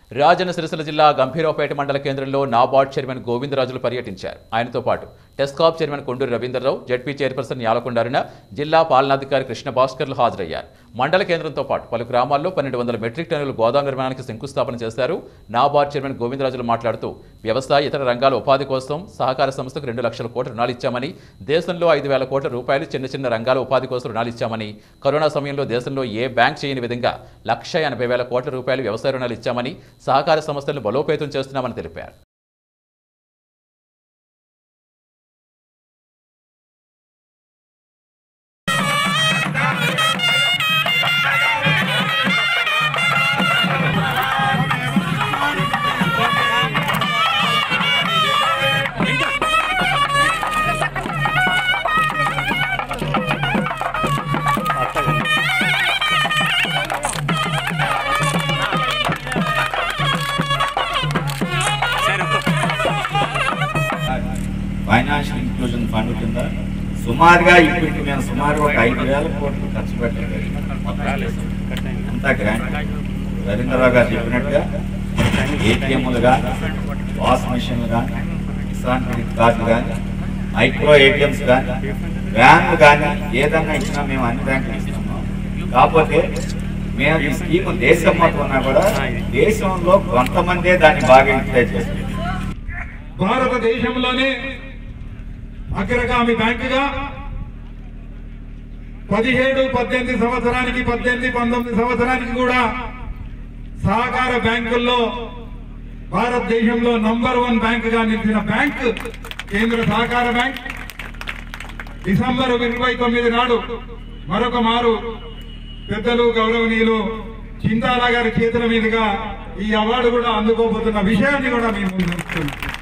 రాజన్న సిరిసిల్ల జిల్లా గంభీరావుపేట మండల కేంద్రంలో నాబార్డ్ చైర్మన్ గోవిందరాజులు పర్యటించారు ఆయనతో పాటు TESCAB chairman Konduru Ravindrarao ZP chairperson యాలకొండారిన జిల్లా పాలనాధికారి కృష్ణ భాస్కర్లు హాజరయ్యారు మండల కేంద్రంతో పాటు పలు గ్రామాల్లో పన్నెండు వందల మెట్రిక్ టన్నుల గోదాం నిర్మాణానికి శంకుస్థాపన చేశారు నాబార్డ్ చైర్మన్ గోవిందరాజులు మాట్లాడుతూ వ్యవసాయ ఇతర రంగాల ఉపాధి కోసం సహకార సంస్థకు రెండు లక్షల కోట్ల రుణాలు ఇచ్చామని దేశంలో ఐదు వేల కోట్ల రూపాయలు చిన్న చిన్న రంగాల ఉపాధి కోసం రుణాలు ఇచ్చామని కరోనా సమయంలో దేశంలో ఏ బ్యాంక్ చేయని విధంగా లక్ష ఎనభై వేల కోట్ల రూపాయలు వ్యవసాయ రుణాలు ఇచ్చామని సహకార సంస్థలను బలోపేతం చేస్తున్నామని తెలిపారు ఫైనాన్షియల్ ఇంక్లూజన్ ఫండ్ కింద సుమారుగా ఇప్పటికి మేము సుమారుగా ఒక ఐదు వేల కోట్లు ఖర్చు పెట్టలేదు అంతా గ్రాంట్ రవీంద్రరావు గారు చెప్పినట్టుగా ఏటీఎంలు కానీ వాష్ మిషన్లు కానీ కిసాన్ క్రెడిట్ కార్డులు కానీ మైక్రో ఏటీఎంస్ కానీ వ్యాన్లు కానీ ఏదన్నా ఇచ్చినా మేము అన్ని బ్యాంకులు ఇస్తున్నాం కాకపోతే మేము ఈ స్కీమ్ దేశం మొత్తం ఉన్నా కూడా దేశంలో కొంతమందే దాన్ని బాగా యూటిలైజ్ చేస్తుంది భారతదేశంలోనే అగ్రగామి బ్యాంకుగా పదిహేడు పద్దెనిమిది సంవత్సరానికి పద్దెనిమిది పంతొమ్మిది సంవత్సరానికి కూడా సహకార బ్యాంకుల్లో భారతదేశంలో నంబర్ వన్ బ్యాంకుగా నిలిచిన బ్యాంక్ కేంద్ర సహకార బ్యాంక్ డిసెంబర్ ఇరవై తొమ్మిది నాడు మరొక మారు పెద్దలు గౌరవనీయులు చింతాల గారి చేతుల మీదుగా ఈ అవార్డు కూడా అందుకోబోతున్న విషయాన్ని కూడా మేము ముందు ఉంచుతున్నాం.